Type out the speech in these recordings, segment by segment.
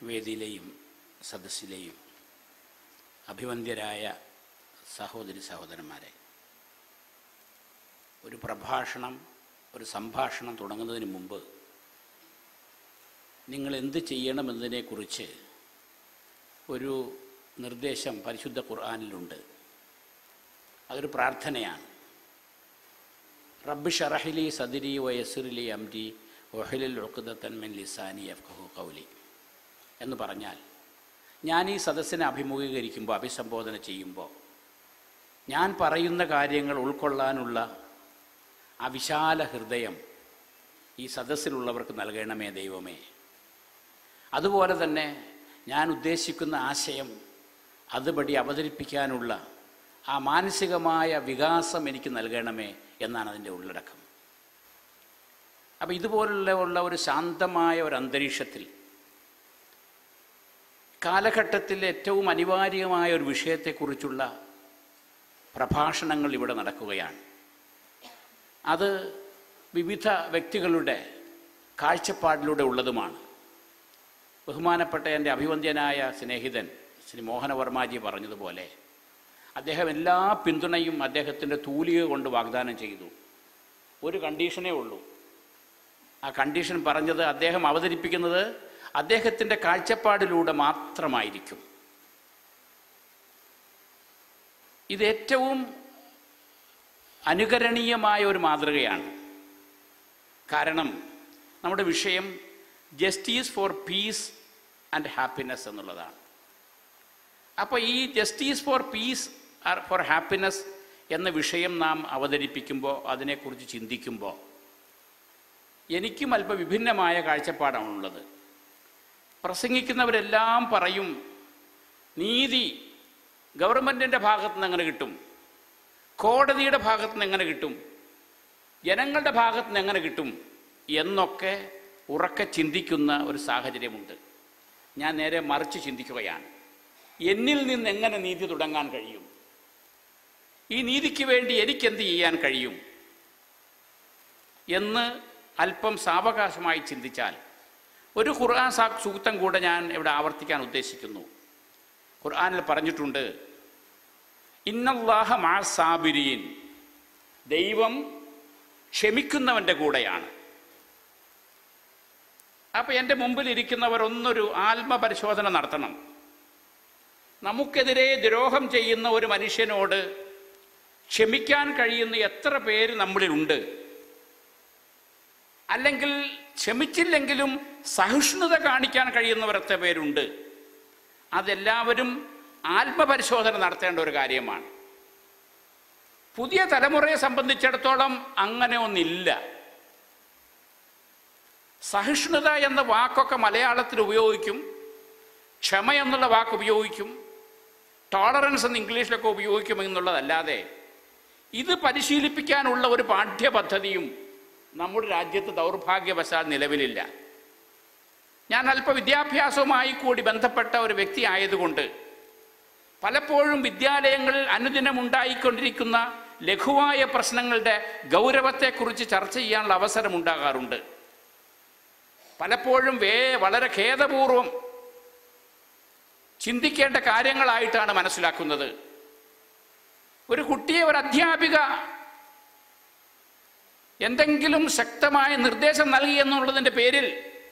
വേദിയിലെയും സദസ്സിലെയും അഭിവന്ദ്യരായ സഹോദരി സഹോദരന്മാരെ ഒരു പ്രഭാഷണം ഒരു സംഭാഷണം തുടങ്ങുന്നതിന് മുമ്പ് നിങ്ങൾ എന്ത് ചെയ്യണമെന്നതിനെക്കുറിച്ച് ഒരു നിർദ്ദേശം പരിശുദ്ധ ഖുർആാനിലുണ്ട് അതൊരു പ്രാർത്ഥനയാണ് റബ്ബ് ഷറഹിലി സദിരി വയസുറിലി അംരി ഒഹലിൽ ഒക്കുദത്തൻ മിൻ ലിസാനി അഫ്ഖഹു കൗലി എന്ന് പറഞ്ഞാൽ ഞാൻ ഈ സദസ്സിനെ അഭിമുഖീകരിക്കുമ്പോൾ അഭിസംബോധന ചെയ്യുമ്പോൾ ഞാൻ പറയുന്ന കാര്യങ്ങൾ ഉൾക്കൊള്ളാനുള്ള ആ വിശാല ഹൃദയം ഈ സദസ്സിലുള്ളവർക്ക് നൽകണമേ ദൈവമേ അതുപോലെ തന്നെ ഞാൻ ഉദ്ദേശിക്കുന്ന ആശയം അതുപടി അവതരിപ്പിക്കാനുള്ള ആ മാനസികമായ വികാസം എനിക്ക് നൽകണമേ എന്നാണ് അതിൻ്റെ ഉള്ളടക്കം അപ്പോൾ ഇതുപോലുള്ള ഉള്ള ഒരു ശാന്തമായ ഒരു അന്തരീക്ഷത്തിൽ കാലഘട്ടത്തിൽ ഏറ്റവും അനിവാര്യമായ ഒരു വിഷയത്തെക്കുറിച്ചുള്ള പ്രഭാഷണങ്ങൾ ഇവിടെ നടക്കുകയാണ് അത് വിവിധ വ്യക്തികളുടെ കാഴ്ചപ്പാടിലൂടെ ഉള്ളതുമാണ് ബഹുമാനപ്പെട്ട എൻ്റെ അഭിവന്ദ്യനായ സ്നേഹിതൻ ശ്രീ മോഹനവർമാജി പറഞ്ഞതുപോലെ അദ്ദേഹം എല്ലാ പിന്തുണയും അദ്ദേഹത്തിൻ്റെ തൂലിക കൊണ്ട് വാഗ്ദാനം ചെയ്തു ഒരു കണ്ടീഷനേ ഉള്ളൂ ആ കണ്ടീഷൻ പറഞ്ഞത് അദ്ദേഹം അവതരിപ്പിക്കുന്നത് അദ്ദേഹത്തിൻ്റെ കാഴ്ചപ്പാടിലൂടെ മാത്രമായിരിക്കും ഇത് ഏറ്റവും അനുകരണീയമായ ഒരു മാതൃകയാണ് കാരണം നമ്മുടെ വിഷയം justice for peace and happiness എന്നുള്ളതാണ് അപ്പോൾ ഈ justice for peace for happiness എന്ന വിഷയം നാം അവതരിപ്പിക്കുമ്പോൾ അതിനെക്കുറിച്ച് ചിന്തിക്കുമ്പോൾ എനിക്കും അല്പം വിഭിന്നമായ കാഴ്ചപ്പാടാണുള്ളത് പ്രസംഗിക്കുന്നവരെല്ലാം പറയും നീതി ഗവൺമെൻറ്റിൻ്റെ ഭാഗത്തു നിന്ന് എങ്ങനെ കിട്ടും കോടതിയുടെ ഭാഗത്തു നിന്ന് എങ്ങനെ കിട്ടും ജനങ്ങളുടെ ഭാഗത്തു നിന്ന് എങ്ങനെ കിട്ടും എന്നൊക്കെ ഉറക്കെ ചിന്തിക്കുന്ന ഒരു സാഹചര്യമുണ്ട് ഞാൻ നേരെ മറിച്ച് ചിന്തിക്കുകയാണ് എന്നിൽ നിന്ന് എങ്ങനെ നീതി തുടങ്ങാൻ കഴിയും ഈ നീതിക്ക് വേണ്ടി എനിക്കെന്ത് ചെയ്യാൻ കഴിയും എന്ന് അല്പം സാവകാശമായി ചിന്തിച്ചാൽ ഒരു ഖുർആൻ സാ സൂക്തം കൂടെ ഞാൻ ഇവിടെ ആവർത്തിക്കാൻ ഉദ്ദേശിക്കുന്നു ഖുർആനിൽ പറഞ്ഞിട്ടുണ്ട് ഇന്നല്ലാഹ മാ സാബിരീൻ ദൈവം ക്ഷമിക്കുന്നവൻ്റെ കൂടെയാണ് അപ്പോൾ എൻ്റെ മുമ്പിൽ ഇരിക്കുന്നവർ ഒന്നൊരു ആത്മപരിശോധന നടത്തണം നമുക്കെതിരെ ദ്രോഹം ചെയ്യുന്ന ഒരു മനുഷ്യനോട് ക്ഷമിക്കാൻ കഴിയുന്ന എത്ര പേര് നമ്മളിലുണ്ട് അല്ലെങ്കിൽ ക്ഷമിച്ചില്ലെങ്കിലും സഹിഷ്ണുത കാണിക്കാൻ കഴിയുന്നവർ എത്ര പേരുണ്ട് അതെല്ലാവരും ആത്മപരിശോധന നടത്തേണ്ട ഒരു കാര്യമാണ് പുതിയ തലമുറയെ സംബന്ധിച്ചിടത്തോളം അങ്ങനെ ഒന്നില്ല സഹിഷ്ണുത എന്ന വാക്കൊക്കെ മലയാളത്തിൽ ഉപയോഗിക്കും ക്ഷമ എന്നുള്ള വാക്ക് ഉപയോഗിക്കും ടോളറൻസ് എന്ന് ഇംഗ്ലീഷിലൊക്കെ ഉപയോഗിക്കും എന്നുള്ളതല്ലാതെ ഇത് പരിശീലിപ്പിക്കാനുള്ള ഒരു പാഠ്യപദ്ധതിയും നമ്മുടെ രാജ്യത്ത് ദൗർഭാഗ്യവശാൽ നിലവിലില്ല ഞാൻ അല്പ വിദ്യാഭ്യാസവുമായി കൂടി ബന്ധപ്പെട്ട ഒരു വ്യക്തി ആയതുകൊണ്ട് പലപ്പോഴും വിദ്യാലയങ്ങളിൽ അനുദിനം ഉണ്ടായിക്കൊണ്ടിരിക്കുന്ന ലഘുവായ പ്രശ്നങ്ങളുടെ ഗൗരവത്തെക്കുറിച്ച് ചർച്ച ചെയ്യാനുള്ള അവസരം ഉണ്ടാകാറുണ്ട് പലപ്പോഴും വേ വളരെ ഖേദപൂർവം ചിന്തിക്കേണ്ട കാര്യങ്ങളായിട്ടാണ് മനസ്സിലാക്കുന്നത് ഒരു കുട്ടിയെ ഒരു അധ്യാപിക എന്തെങ്കിലും ശക്തമായ നിർദ്ദേശം നൽകി എന്നുള്ളതിൻ്റെ പേരിൽ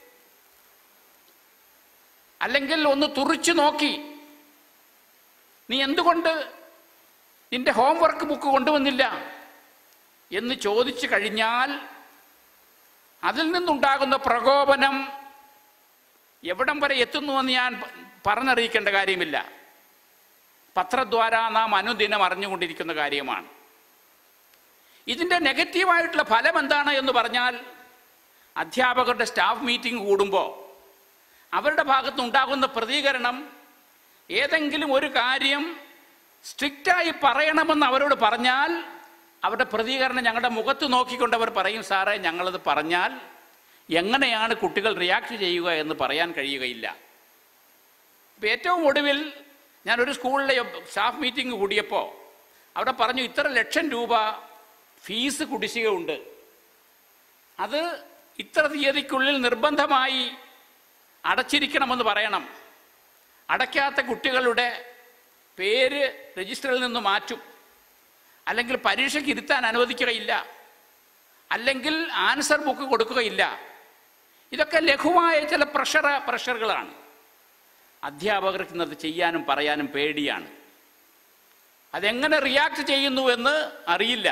അല്ലെങ്കിൽ ഒന്ന് തുറിച്ചു നോക്കി നീ എന്തുകൊണ്ട് നിന്റെ ഹോംവർക്ക് ബുക്ക് കൊണ്ടുവന്നില്ല എന്ന് ചോദിച്ചു കഴിഞ്ഞാൽ അതിൽ നിന്നുണ്ടാകുന്ന പ്രകോപനം എവിടം വരെ എത്തുന്നുവെന്ന് ഞാൻ പറഞ്ഞറിയിക്കേണ്ട കാര്യമില്ല പത്രദ്വാര നാം അനുദിനം അറിഞ്ഞുകൊണ്ടിരിക്കുന്ന കാര്യമാണ് ഇതിൻ്റെ നെഗറ്റീവായിട്ടുള്ള ഫലം എന്താണ് എന്ന് പറഞ്ഞാൽ അധ്യാപകരുടെ സ്റ്റാഫ് മീറ്റിംഗ് കൂടുമ്പോൾ അവരുടെ ഭാഗത്ത് ഉണ്ടാകുന്ന പ്രതികരണം ഏതെങ്കിലും ഒരു കാര്യം സ്ട്രിക്റ്റായി പറയണമെന്ന് അവരോട് പറഞ്ഞാൽ അവരുടെ പ്രതികരണം ഞങ്ങളുടെ മുഖത്ത് നോക്കിക്കൊണ്ട് അവർ പറയും സാറേ ഞങ്ങളത് പറഞ്ഞാൽ എങ്ങനെയാണ് കുട്ടികൾ റിയാക്ട് ചെയ്യുക എന്ന് പറയാൻ കഴിയുകയില്ല ഇപ്പം ഏറ്റവും ഒടുവിൽ ഞാൻ ഒരു സ്കൂളിലെ സ്റ്റാഫ് മീറ്റിംഗ് കൂടിയപ്പോൾ അവിടെ പറഞ്ഞു ഇത്ര ലക്ഷം രൂപ ഫീസ് കുടിശ്ശിക ഉണ്ട് അത് ഇത്ര തീയതിക്കുള്ളിൽ നിർബന്ധമായി അടച്ചിരിക്കണമെന്ന് പറയണം അടയ്ക്കാത്ത കുട്ടികളുടെ പേര് രജിസ്റ്ററിൽ നിന്ന് മാറ്റും അല്ലെങ്കിൽ പരീക്ഷയ്ക്ക് ഇരുത്താൻ അനുവദിക്കുകയില്ല അല്ലെങ്കിൽ ആൻസർ ബുക്ക് കൊടുക്കുകയില്ല ഇതൊക്കെ ലഘുവായ ചില പ്രഷർ പ്രഷറുകളാണ് അധ്യാപകർക്ക് ഇന്നത് ചെയ്യാനും പറയാനും പേടിയാണ് അതെങ്ങനെ റിയാക്ട് ചെയ്യുന്നു എന്ന് അറിയില്ല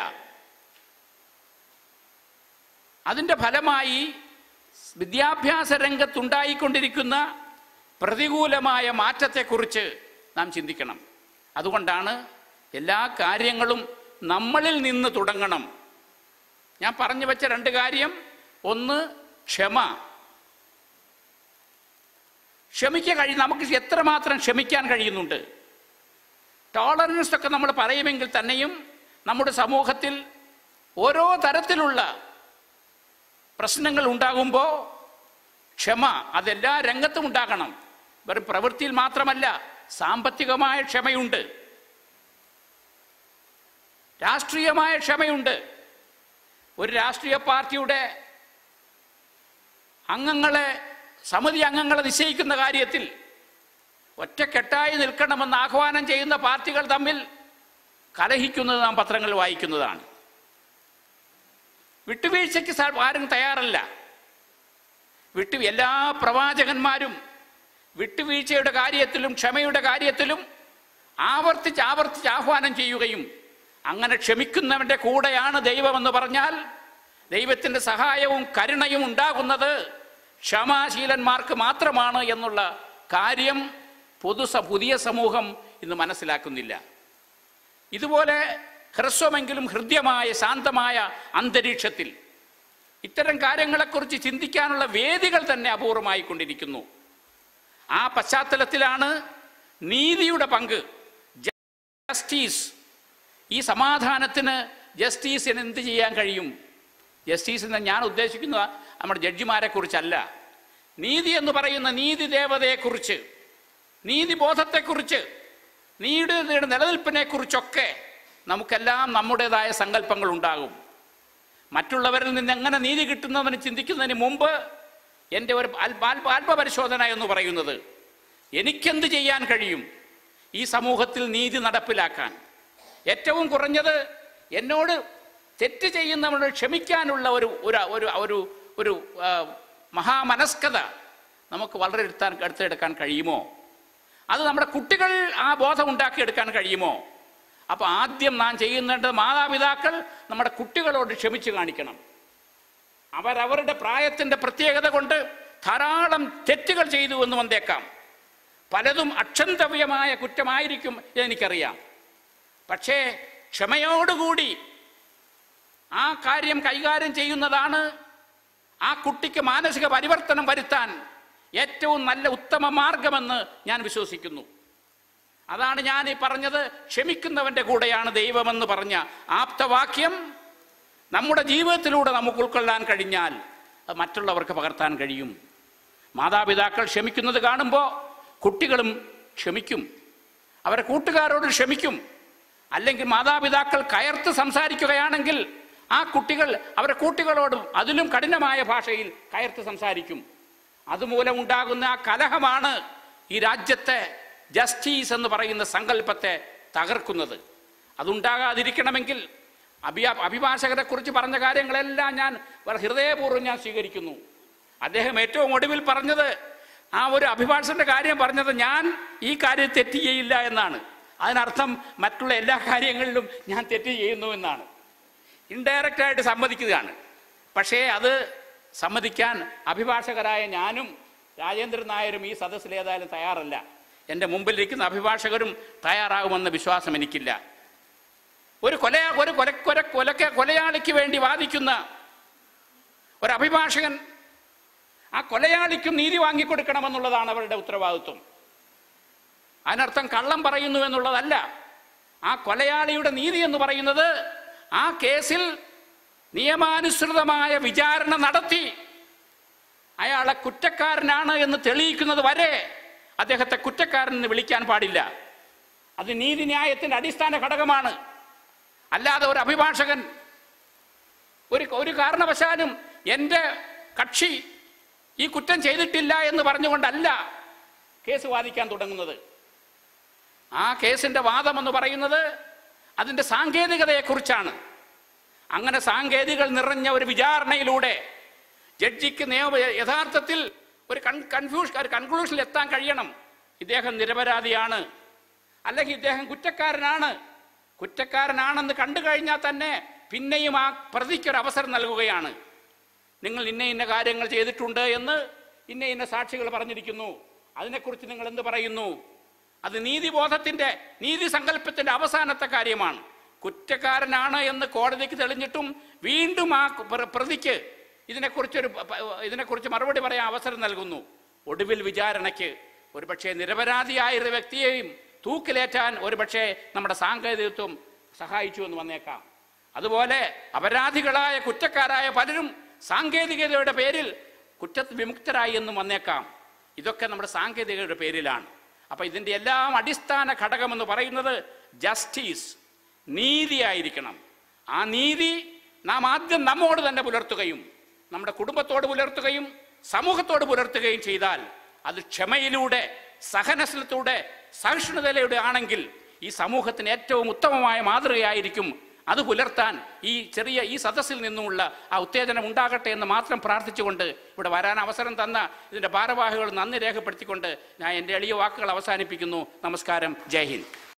അതിൻ്റെ ഫലമായി വിദ്യാഭ്യാസ രംഗത്തുണ്ടായിക്കൊണ്ടിരിക്കുന്ന പ്രതികൂലമായ മാറ്റത്തെക്കുറിച്ച് നാം ചിന്തിക്കണം അതുകൊണ്ടാണ് എല്ലാ കാര്യങ്ങളും നമ്മളിൽ നിന്ന് തുടങ്ങണം ഞാൻ പറഞ്ഞു വെച്ച രണ്ട് കാര്യം ഒന്ന് ക്ഷമ ക്ഷമിക്കാൻ കഴിയും നമുക്ക് എത്രമാത്രം ക്ഷമിക്കാൻ കഴിയുന്നുണ്ട് ടോളറൻസ് ഒക്കെ നമ്മൾ പറയുമെങ്കിൽ തന്നെയും നമ്മുടെ സമൂഹത്തിൽ ഓരോ തരത്തിലുള്ള പ്രശ്നങ്ങൾ ഉണ്ടാകുമ്പോൾ ക്ഷമ അതെല്ലാ രംഗത്തും ഉണ്ടാകണം വെറും പ്രവൃത്തിയിൽ മാത്രമല്ല സാമ്പത്തികമായ ക്ഷമയുണ്ട് രാഷ്ട്രീയമായ ക്ഷമയുണ്ട് ഒരു രാഷ്ട്രീയ പാർട്ടിയുടെ അംഗങ്ങളെ സമിതി അംഗങ്ങളെ നിശ്ചയിക്കുന്ന കാര്യത്തിൽ ഒറ്റക്കെട്ടായി നിൽക്കണമെന്ന് ആഹ്വാനം ചെയ്യുന്ന പാർട്ടികൾ തമ്മിൽ കലഹിക്കുന്നത് നാം പത്രങ്ങൾ വായിക്കുന്നതാണ് വിട്ടുവീഴ്ചയ്ക്ക് സ- ആരും തയ്യാറല്ല വിട്ടു എല്ലാ പ്രവാചകന്മാരും വിട്ടുവീഴ്ചയുടെ കാര്യത്തിലും ക്ഷമയുടെ കാര്യത്തിലും ആവർത്തിച്ച് ആവർത്തിച്ച് ആഹ്വാനം ചെയ്യുകയും അങ്ങനെ ക്ഷമിക്കുന്നവന്റെ കൂടെയാണ് ദൈവമെന്ന് പറഞ്ഞാൽ ദൈവത്തിൻ്റെ സഹായവും കരുണയും ഉണ്ടാകുന്നത് ക്ഷമാശീലന്മാർക്ക് മാത്രമാണ് എന്നുള്ള കാര്യം പൊതു സ- പുതിയ സമൂഹം ഇന്ന് മനസ്സിലാക്കുന്നില്ല ഇതുപോലെ ഹ്രസ്വമെങ്കിലും ഹൃദ്യമായ ശാന്തമായ അന്തരീക്ഷത്തിൽ ഇത്തരം കാര്യങ്ങളെക്കുറിച്ച് ചിന്തിക്കാനുള്ള വേദികൾ തന്നെ അപൂർവമായിക്കൊണ്ടിരിക്കുന്നു ആ പശ്ചാത്തലത്തിലാണ് നീതിയുടെ പങ്ക് ജസ്റ്റീസ് ഈ സമാധാനത്തിന് ജസ്റ്റീസിന് എന്ത് ചെയ്യാൻ കഴിയും ജസ്റ്റീസ് എന്ന് ഞാൻ ഉദ്ദേശിക്കുന്നത് നമ്മുടെ ജഡ്ജിമാരെ കുറിച്ചല്ല നീതി എന്ന് പറയുന്ന നീതി ദേവതയെക്കുറിച്ച് നീതിബോധത്തെക്കുറിച്ച് നീതിയുടെ നിലനിൽപ്പിനെ കുറിച്ചൊക്കെ നമുക്കെല്ലാം നമ്മുടേതായ സങ്കല്പങ്ങൾ ഉണ്ടാകും മറ്റുള്ളവരിൽ നിന്ന് എങ്ങനെ നീതി കിട്ടുന്നവന് ചിന്തിക്കുന്നതിന് മുമ്പ് എൻ്റെ ഒരു അല്പ അല്പ ആത്മപരിശോധന എന്ന് പറയുന്നത് എനിക്കെന്ത് ചെയ്യാൻ കഴിയും ഈ സമൂഹത്തിൽ നീതി നടപ്പിലാക്കാൻ ഏറ്റവും കുറഞ്ഞത് എന്നോട് തെറ്റ് ചെയ്യുന്നവരോട് ക്ഷമിക്കാനുള്ള ഒരു ഒരു ഒരു ഒരു ഒരു ആ, മഹാമനസ്കത നമുക്ക് വളരെ എടുത്താൻ എടുത്തെടുക്കാൻ കഴിയുമോ അത് നമ്മുടെ കുട്ടികൾ ആ ബോധം ഉണ്ടാക്കിയെടുക്കാൻ കഴിയുമോ അപ്പോൾ ആദ്യം നാം ചെയ്യുന്നത് മാതാപിതാക്കൾ നമ്മുടെ കുട്ടികളോട് ക്ഷമിച്ചു കാണിക്കണം അവരവരുടെ പ്രായത്തിൻ്റെ പ്രത്യേകത കൊണ്ട് ധാരാളം തെറ്റുകൾ ചെയ്തു എന്ന് വന്നേക്കാം പലതും അക്ഷന്തവ്യമായ കുറ്റമായിരിക്കും എന്നെനിക്കറിയാം പക്ഷേ ക്ഷമയോടുകൂടി ആ കാര്യം കൈകാര്യം ചെയ്യുന്നതാണ് ആ കുട്ടിക്ക് മാനസിക പരിവർത്തനം വരുത്താൻ ഏറ്റവും നല്ല ഉത്തമ മാർഗമെന്ന് ഞാൻ വിശ്വസിക്കുന്നു അതാണ് ഞാൻ ഈ പറഞ്ഞത് ക്ഷമിക്കുന്നവന്റെ കൂടെയാണ് ദൈവമെന്ന് പറഞ്ഞ ആപ്തവാക്യം നമ്മുടെ ജീവിതത്തിലൂടെ നമുക്ക് ഉൾക്കൊള്ളാൻ കഴിഞ്ഞാൽ അത് മറ്റുള്ളവർക്ക് പകർത്താൻ കഴിയും മാതാപിതാക്കൾ ക്ഷമിക്കുന്നത് കാണുമ്പോൾ കുട്ടികളും ക്ഷമിക്കും അവരെ കൂട്ടുകാരോട് ക്ഷമിക്കും അല്ലെങ്കിൽ മാതാപിതാക്കൾ കയർത്ത് സംസാരിക്കുകയാണെങ്കിൽ ആ കുട്ടികൾ അവരെ കൂട്ടികളോടും അതിലും കഠിനമായ ഭാഷയിൽ കയർത്ത് സംസാരിക്കും അതുമൂലം ഉണ്ടാകുന്ന ആ കലഹമാണ് ഈ രാജ്യത്തെ ജസ്റ്റീസ് എന്ന് പറയുന്ന സങ്കല്പത്തെ തകർക്കുന്നത് അതുണ്ടാകാതിരിക്കണമെങ്കിൽ അഭി അഭിഭാഷകരെ കുറിച്ച് പറഞ്ഞ കാര്യങ്ങളെല്ലാം ഞാൻ വളരെ ഹൃദയപൂർവ്വം ഞാൻ സ്വീകരിക്കുന്നു അദ്ദേഹം ഏറ്റവും ഒടുവിൽ പറഞ്ഞത് ആ ഒരു അഭിഭാഷകന്റെ കാര്യം പറഞ്ഞത് ഞാൻ ഈ കാര്യം തെറ്റ് ചെയ്യില്ല എന്നാണ് അതിനർത്ഥം മറ്റുള്ള എല്ലാ കാര്യങ്ങളിലും ഞാൻ തെറ്റ് ചെയ്യുന്നു എന്നാണ് ഇൻഡയറക്റ്റായിട്ട് സമ്മതിക്കുകയാണ് പക്ഷേ അത് സമ്മതിക്കാൻ അഭിഭാഷകരായ ഞാനും രാജേന്ദ്രൻ നായരും ഈ സദസ്സിൽ ഏതായാലും തയ്യാറല്ല എൻ്റെ മുമ്പിലിരിക്കുന്ന അഭിഭാഷകരും തയ്യാറാകുമെന്ന വിശ്വാസം എനിക്കില്ല ഒരു കൊല ഒരു കൊല കൊല കൊലക്ക കൊലയാളിക്ക് വേണ്ടി വാദിക്കുന്ന ഒരു അഭിഭാഷകൻ ആ കൊലയാളിക്കും നീതി വാങ്ങിക്കൊടുക്കണമെന്നുള്ളതാണ് അവരുടെ ഉത്തരവാദിത്വം അതിനർത്ഥം കള്ളം പറയുന്നു എന്നുള്ളതല്ല ആ കൊലയാളിയുടെ നീതി എന്ന് പറയുന്നത് ആ കേസിൽ നിയമാനുസൃതമായ വിചാരണ നടത്തി അയാളെ കുറ്റക്കാരനാണ് എന്ന് തെളിയിക്കുന്നത് വരെ അദ്ദേഹത്തെ കുറ്റക്കാരൻ എന്ന് വിളിക്കാൻ പാടില്ല അത് നീതിന്യായത്തിൻ്റെ അടിസ്ഥാന ഘടകമാണ് അല്ലാതെ ഒരു അഭിഭാഷകൻ ഒരു ഒരു കാരണവശാലും എൻ്റെ കക്ഷി ഈ കുറ്റം ചെയ്തിട്ടില്ല എന്ന് പറഞ്ഞുകൊണ്ടല്ല കേസ് വാദിക്കാൻ തുടങ്ങുന്നത് ആ കേസിന്റെ വാദം എന്ന് പറയുന്നത് അതിന്റെ സാങ്കേതികതയെക്കുറിച്ചാണ് അങ്ങനെ സാങ്കേതികൾ നിറഞ്ഞ ഒരു വിചാരണയിലൂടെ ജഡ്ജിക്ക് നിയമ യഥാർത്ഥത്തിൽ ഒരു കൺ കൺഫ്യൂഷൻ ഒരു കൺക്ലൂഷനിൽ എത്താൻ കഴിയണം ഇദ്ദേഹം നിരപരാധിയാണ് അല്ലെങ്കിൽ ഇദ്ദേഹം കുറ്റക്കാരനാണ് കുറ്റക്കാരനാണെന്ന് കണ്ടു കഴിഞ്ഞാൽ തന്നെ പിന്നെയും ആ പ്രതിക്കൊരു അവസരം നൽകുകയാണ് നിങ്ങൾ ഇന്ന ഇന്ന കാര്യങ്ങൾ ചെയ്തിട്ടുണ്ട് എന്ന് ഇന്ന ഇന്ന സാക്ഷികൾ പറഞ്ഞിരിക്കുന്നു അതിനെക്കുറിച്ച് നിങ്ങൾ എന്ത് പറയുന്നു അത് നീതിബോധത്തിന്റെ നീതി സങ്കല്പത്തിന്റെ അവസാനത്തെ കാര്യമാണ് കുറ്റക്കാരനാണ് എന്ന് കോടതിക്ക് തെളിഞ്ഞിട്ടും വീണ്ടും ആ പ്ര- പ്രതിക്ക് ഇതിനെക്കുറിച്ചൊരു പ- പ- ഇതിനെക്കുറിച്ച് മറുപടി പറയാൻ അവസരം നൽകുന്നു ഒടുവിൽ വിചാരണയ്ക്ക് ഒരുപക്ഷെ നിരപരാധിയായ ഒരു വ്യക്തിയെയും തൂക്കിലേറ്റാൻ ഒരുപക്ഷെ നമ്മുടെ സാങ്കേതികത്വം സഹായിച്ചു എന്ന് വന്നേക്കാം അതുപോലെ അപരാധികളായ കുറ്റക്കാരായ പലരും സാങ്കേതികതയുടെ പേരിൽ കുറ്റ വിമുക്തരായി എന്നും വന്നേക്കാം ഇതൊക്കെ നമ്മുടെ സാങ്കേതികതയുടെ പേരിലാണ് അപ്പൊ ഇതിന്റെ എല്ലാം അടിസ്ഥാന ഘടകമെന്ന് പറയുന്നത് ജസ്റ്റിസ് നീതിയായിരിക്കണം ആ നീതി നാം ആദ്യം നമ്മോട് തന്നെ പുലർത്തുകയും നമ്മുടെ കുടുംബത്തോട് പുലർത്തുകയും സമൂഹത്തോട് പുലർത്തുകയും ചെയ്താൽ അത് ക്ഷമയിലൂടെ സഹനശീലത്തിലൂടെ സഹിഷ്ണുതയിലൂടെ ആണെങ്കിൽ ഈ സമൂഹത്തിന് ഏറ്റവും ഉത്തമമായ മാതൃകയായിരിക്കും അത് പുലർത്താൻ ഈ ചെറിയ ഈ സദസ്സിൽ നിന്നുമുള്ള ആ ഉത്തേജനം ഉണ്ടാകട്ടെ എന്ന് മാത്രം പ്രാർത്ഥിച്ചുകൊണ്ട് ഇവിടെ വരാൻ അവസരം തന്ന ഇതിൻ്റെ ഭാരവാഹികൾ നന്ദി രേഖപ്പെടുത്തിക്കൊണ്ട് ഞാൻ എൻ്റെ എളിയ വാക്കുകൾ അവസാനിപ്പിക്കുന്നു നമസ്കാരം ജയ് ഹിന്ദ്